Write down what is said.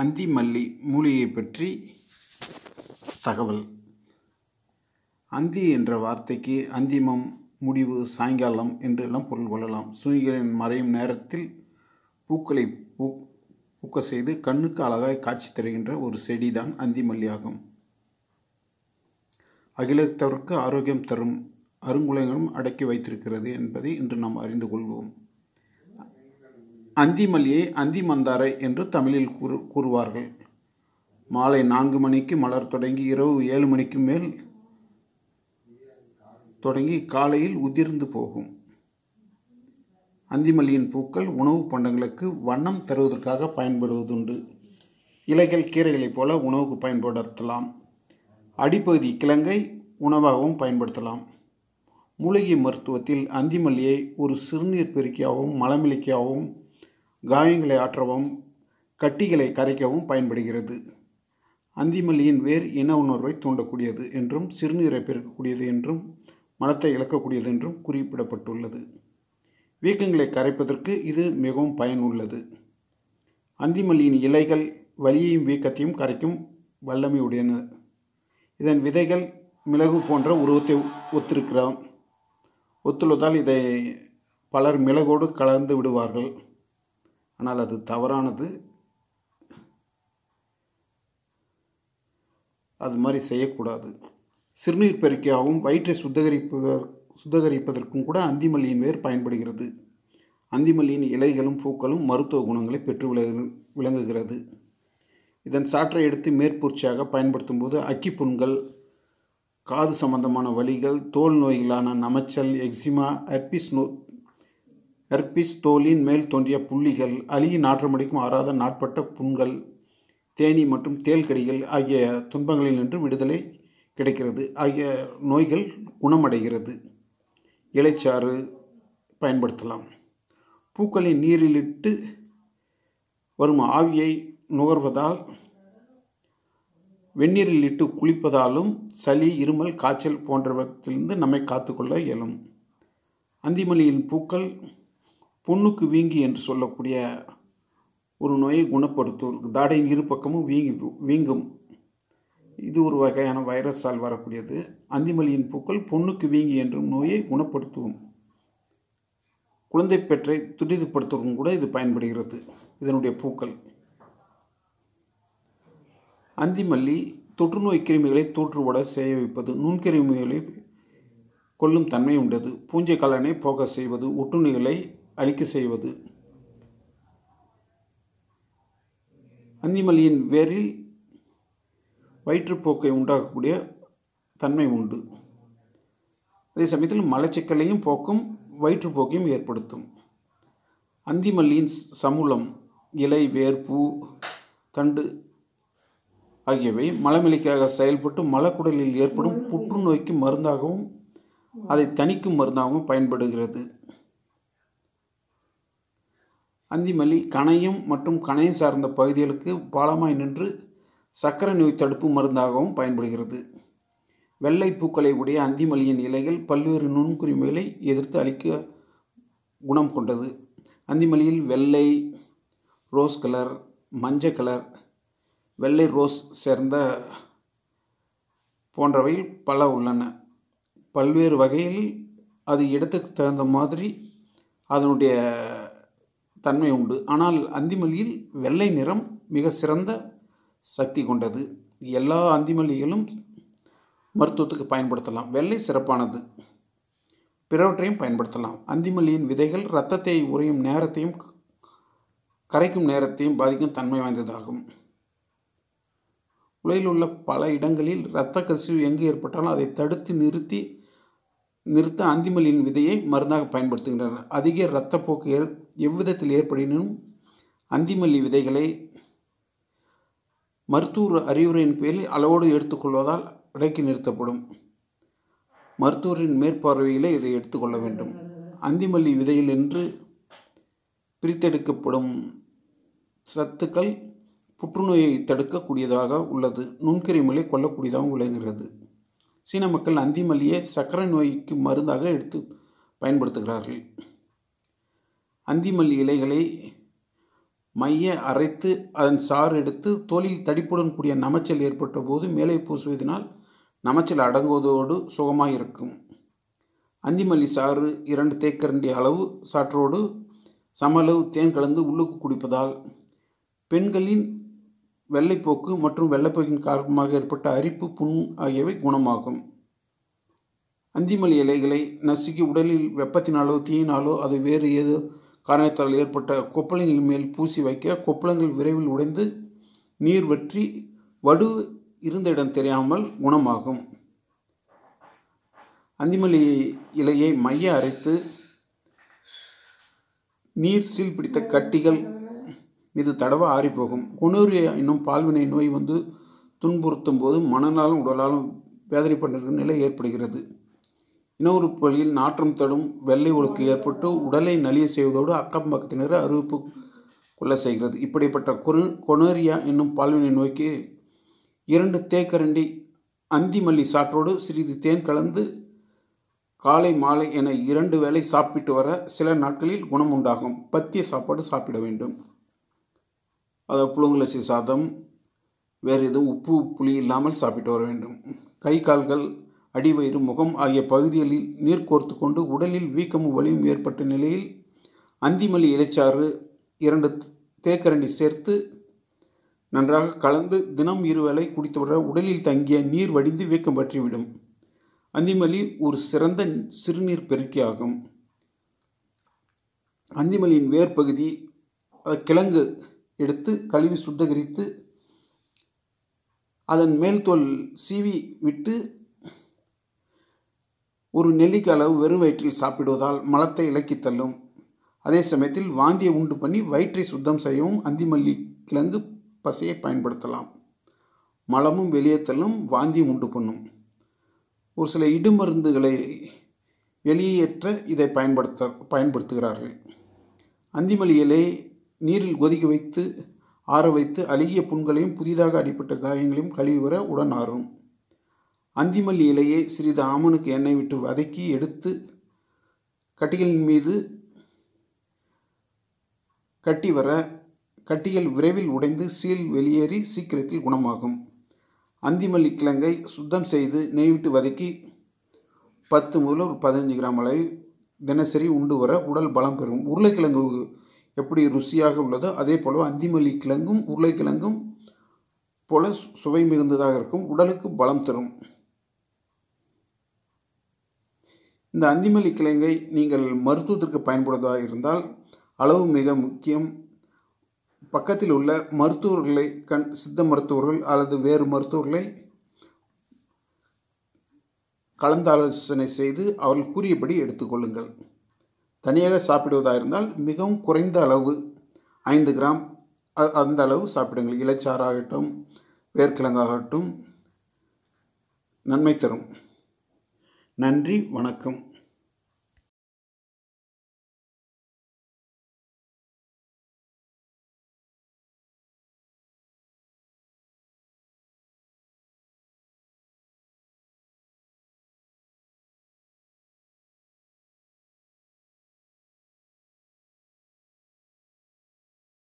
அந்தி மல்லி மூலிகை பற்றி தகவல் அந்தி என்ற வார்த்தைக்கு அந்திமம் முடிவு சாயங்காலம் என்றெல்லாம் பொருள் கொள்ளலாம் சூரியன் மறையும் நேரத்தில் பூக்களை பூ பூக்க செய்து கண்ணுக்கு அழகாய் காட்சி தருகின்ற ஒரு செடிதான் அந்தி மல்லி ஆகும் அகிலத்தவருக்கு ஆரோக்கியம் தரும் அருங்குலங்களும் அடக்கி வைத்திருக்கிறது என்பதை இன்று நாம் அறிந்து கொள்வோம் அந்தி மல்லியை அந்தி மந்தாரை என்று தமிழில் கூறு கூறுவார்கள் மாலை நான்கு மணிக்கு மலர் தொடங்கி இரவு ஏழு மணிக்கு மேல் தொடங்கி காலையில் உதிர்ந்து போகும் அந்திமல்லியின் பூக்கள் உணவு பண்டங்களுக்கு வண்ணம் தருவதற்காக பயன்படுவதுண்டு இலைகள் கீரைகளைப் போல உணவுக்கு பயன்படுத்தலாம் அடிப்பகுதி கிழங்கை உணவாகவும் பயன்படுத்தலாம் மூலிகை மருத்துவத்தில் அந்திமல்லியை ஒரு சிறுநீர் பெருக்கியாகவும் மலமிளக்கியாகவும் காயங்களை ஆற்றவும் கட்டிகளை கரைக்கவும் பயன்படுகிறது அந்திமல்லியின் வேர் இன உணர்வை தூண்டக்கூடியது என்றும் சிறுநீரை பெருக்கக்கூடியது என்றும் மலத்தை இழக்கக்கூடியது என்றும் குறிப்பிடப்பட்டுள்ளது வீக்கங்களை கரைப்பதற்கு இது மிகவும் பயனுள்ளது அந்திமல்லியின் இலைகள் வலியையும் வீக்கத்தையும் கரைக்கும் வல்லமை உடையன இதன் விதைகள் மிளகு போன்ற உருவத்தை ஒத்திருக்கிறோம் ஒத்துள்ளதால் இதை பலர் மிளகோடு கலந்து விடுவார்கள் ஆனால் அது தவறானது அது மாதிரி செய்யக்கூடாது சிறுநீர் பெருக்கியாகவும் வயிற்றை சுத்தகரிப்பதற் சுத்தகரிப்பதற்கும் கூட அந்திமல்லியின் வேர் பயன்படுகிறது அந்திமல்லியின் இலைகளும் பூக்களும் மருத்துவ குணங்களை பெற்று விளங்கு விளங்குகிறது இதன் சாற்றை எடுத்து மேற்பூர்ச்சியாக பயன்படுத்தும் போது அக்கிப்புண்கள் காது சம்பந்தமான வலிகள் தோல் நோய்களான நமைச்சல் எக்ஸிமா ஹெர்பிஸ் நோ ஹெர்பிஸ் தோலின் மேல் தோன்றிய புள்ளிகள் அழுகி நாற்றமடிக்கும் ஆறாத நாட்பட்ட புண்கள் தேனி மற்றும் தேல்கடிகள் ஆகிய துன்பங்களில் நின்று விடுதலை கிடைக்கிறது ஆகிய நோய்கள் குணமடைகிறது இலைச்சாறு பயன்படுத்தலாம் பூக்களின் நீரிலிட்டு வரும் ஆவியை நுகர்வதால் வெந்நீரில் இட்டு குளிப்பதாலும் சளி இருமல் காய்ச்சல் போன்றவற்றிலிருந்து நம்மை காத்துக்கொள்ள இயலும் அந்திமல்லியின் பூக்கள் புண்ணுக்கு வீங்கி என்று சொல்லக்கூடிய ஒரு நோயை குணப்படுத்தும் தாடையின் இரு பக்கமும் வீங்கி வீங்கும் இது ஒரு வகையான வைரஸால் வரக்கூடியது அந்திமல்லியின் பூக்கள் பொண்ணுக்கு வீங்கி என்றும் நோயை குணப்படுத்தும் குழந்தை பெற்றை துரிதப்படுத்துவதும் கூட இது பயன்படுகிறது இதனுடைய பூக்கள் அந்திமல்லி தொற்றுநோய் கிருமிகளை தோற்றுவிட செய்ய வைப்பது நுண்கிருமிகளை கொல்லும் தன்மை உண்டது பூஞ்சை கலனை போக செய்வது ஒட்டுண்ணிகளை அழிக்க செய்வது அந்திமல்லியின் வேரில் வயிற்றுப்போக்கை உண்டாக்கக்கூடிய தன்மை உண்டு அதே சமயத்தில் மலச்சிக்கலையும் போக்கும் வயிற்றுப்போக்கையும் ஏற்படுத்தும் அந்திமல்லியின் சமூலம் இலை வேர் பூ தண்டு ஆகியவை மலமிளைக்காக செயல்பட்டு மலக்குடலில் ஏற்படும் புற்றுநோய்க்கு மருந்தாகவும் அதை தணிக்கும் மருந்தாகவும் பயன்படுகிறது அந்திமல்லி கணையம் மற்றும் கணையம் சார்ந்த பகுதிகளுக்கு பாலமாய் நின்று சர்க்கரை நோய் தடுப்பு மருந்தாகவும் பயன்படுகிறது வெள்ளை பூக்களை உடைய அந்திமல்லியின் இலைகள் பல்வேறு நுண்குறிமைகளை எதிர்த்து அளிக்க குணம் கொண்டது அந்திமல்லியில் வெள்ளை ரோஸ் கலர் மஞ்சள் கலர் வெள்ளை ரோஸ் சேர்ந்த போன்றவையில் பல உள்ளன பல்வேறு வகையில் அது இடத்துக்கு தகுந்த மாதிரி அதனுடைய தன்மை உண்டு ஆனால் அந்திமல்லியில் வெள்ளை நிறம் மிக சிறந்த சக்தி கொண்டது எல்லா அந்திமல்லிகளும் மருத்துவத்துக்கு பயன்படுத்தலாம் வெள்ளை சிறப்பானது பிறவற்றையும் பயன்படுத்தலாம் அந்திமல்லியின் விதைகள் இரத்தத்தை உறையும் நேரத்தையும் கரைக்கும் நேரத்தையும் பாதிக்கும் தன்மை வாய்ந்ததாகும் உலகில் உள்ள பல இடங்களில் இரத்த கசிவு எங்கு ஏற்பட்டாலும் அதை தடுத்து நிறுத்தி நிறுத்த அந்திமல்லியின் விதையை மருந்தாக பயன்படுத்துகின்றனர் அதிக இரத்தப்போக்கு ஏற் எவ்விதத்தில் ஏற்படினும் அந்திமல்லி விதைகளை மருத்துவ அறிவுரையின் பேரில் அளவோடு எடுத்துக்கொள்வதால் இறக்கி நிறுத்தப்படும் மருத்துவரின் மேற்பார்வையிலே இதை எடுத்துக்கொள்ள வேண்டும் அந்திமல்லி விதையில் என்று பிரித்தெடுக்கப்படும் சத்துக்கள் புற்றுநோயை தடுக்கக்கூடியதாக உள்ளது நுண்கிருமிகளை கொல்லக்கூடியதாகவும் விளங்குகிறது சீன மக்கள் அந்திமல்லியை சர்க்கரை நோய்க்கு மருந்தாக எடுத்து பயன்படுத்துகிறார்கள் அந்திமல்லி இலைகளை மைய அரைத்து அதன் சாறு எடுத்து தோலில் தடிப்புடன் கூடிய நமைச்சல் ஏற்பட்ட போது மேலே பூசுவதனால் நமைச்சல் அடங்குவதோடு சுகமாக இருக்கும் அந்திமல்லி சாறு இரண்டு தேக்கரண்டி அளவு சாற்றோடு சமளவு தேன் கலந்து உள்ளுக்கு குடிப்பதால் பெண்களின் வெள்ளைப்போக்கு மற்றும் வெள்ளைப்போக்கின் காரணமாக ஏற்பட்ட அரிப்பு புண் ஆகியவை குணமாகும் அந்திமல்லி இலைகளை நசுக்கி உடலில் வெப்பத்தினாலோ தீயினாலோ அது வேறு ஏதோ காரணத்தால் ஏற்பட்ட கொப்பளங்களின் மேல் பூசி வைக்க கொப்பளங்கள் விரைவில் உடைந்து நீர் வற்றி வடு இருந்த இடம் தெரியாமல் குணமாகும் அந்திமல்லி இலையை மைய அரைத்து நீர் சீல் பிடித்த கட்டிகள் மீது தடவ ஆறிப்போகும் கொனூரியா என்னும் பால்வினை நோய் வந்து துன்புறுத்தும் போது மனநாளும் உடலாலும் வேதனைப்பட்டிருக்கும் நிலை ஏற்படுகிறது இனவுறுப்புகளில் நாற்றம் தடும் வெள்ளை ஒழுக்கு ஏற்பட்டு உடலை நலிய செய்வதோடு அக்கம் பக்கத்தினரை அறிவிப்பு கொள்ள செய்கிறது இப்படிப்பட்ட கொரு கொனோரியா என்னும் பால்வினை நோய்க்கு இரண்டு தேக்கரண்டி அந்திமல்லி சாற்றோடு சிறிது தேன் கலந்து காலை மாலை என இரண்டு வேளை சாப்பிட்டு வர சில நாட்களில் குணம் உண்டாகும் பத்திய சாப்பாடு சாப்பிட வேண்டும் அதாவது புழுங்கலரிசி சாதம் வேறு எதுவும் உப்பு புளி இல்லாமல் சாப்பிட்டு வர வேண்டும் கை கால்கள் அடிவயிறு முகம் ஆகிய பகுதிகளில் நீர் கோர்த்து கொண்டு உடலில் வீக்கமும் வலியும் ஏற்பட்ட நிலையில் அந்திமல்லி இலைச்சாறு இரண்டு தேக்கரண்டி சேர்த்து நன்றாக கலந்து தினம் இருவேளை குடித்து வர உடலில் தங்கிய நீர் வடிந்து வீக்கம் பற்றிவிடும் அந்திமல்லி ஒரு சிறந்த சிறுநீர் பெருக்கி ஆகும் அந்திமல்லியின் வேர் பகுதி கிழங்கு எடுத்து கழுவி சுத்தகரித்து அதன் மேல் தோல் சீவி விட்டு ஒரு நெல்லிக்காய் அளவு வெறும் வயிற்றில் சாப்பிடுவதால் மலத்தை இலக்கி தள்ளும் அதே சமயத்தில் வாந்தியை உண்டு பண்ணி வயிற்றை சுத்தம் செய்யவும் அந்திமல்லி கிழங்கு பசையை பயன்படுத்தலாம் மலமும் வெளியே தள்ளும் வாந்தியும் உண்டு பண்ணும் ஒரு சில இடுமருந்துகளை வெளியேற்ற இதை பயன்படுத்த பயன்படுத்துகிறார்கள் அந்திமல்லி இலை நீரில் கொதிக்க வைத்து ஆற வைத்து அழுகிய புண்களையும் புதிதாக அடிப்பட்ட காயங்களையும் கழுவி வர உடன் ஆறும் அந்திமல்லி இலையை சிறிது ஆமனுக்கு எண்ணெய் விட்டு வதக்கி எடுத்து கட்டிகளின் மீது கட்டி வர கட்டிகள் விரைவில் உடைந்து சீல் வெளியேறி சீக்கிரத்தில் குணமாகும் அந்திமல்லி கிழங்கை சுத்தம் செய்து நெய் விட்டு வதக்கி பத்து முதல் ஒரு பதினஞ்சு கிராம் அளவு தினசரி உண்டு வர உடல் பலம் பெறும் உருளைக்கிழங்கு எப்படி ருசியாக உள்ளதோ அதே போல அந்திமல்லி கிழங்கும் உருளைக்கிழங்கும் போல சுவை மிகுந்ததாக இருக்கும் உடலுக்கு பலம் தரும் இந்த அந்திமல்லி கிழங்கை நீங்கள் மருத்துவத்திற்கு பயன்படுவதாக இருந்தால் அளவு மிக முக்கியம் பக்கத்தில் உள்ள மருத்துவர்களை கண் சித்த மருத்துவர்கள் அல்லது வேறு மருத்துவர்களை கலந்தாலோசனை செய்து அவர்கள் கூறியபடி எடுத்துக்கொள்ளுங்கள் தனியாக சாப்பிடுவதாக இருந்தால் மிகவும் குறைந்த அளவு ஐந்து கிராம் அந்த அளவு சாப்பிடுங்கள் இலைச்சாறாகட்டும் வேர்க்கிழங்காகட்டும் நன்மை தரும் நன்றி வணக்கம்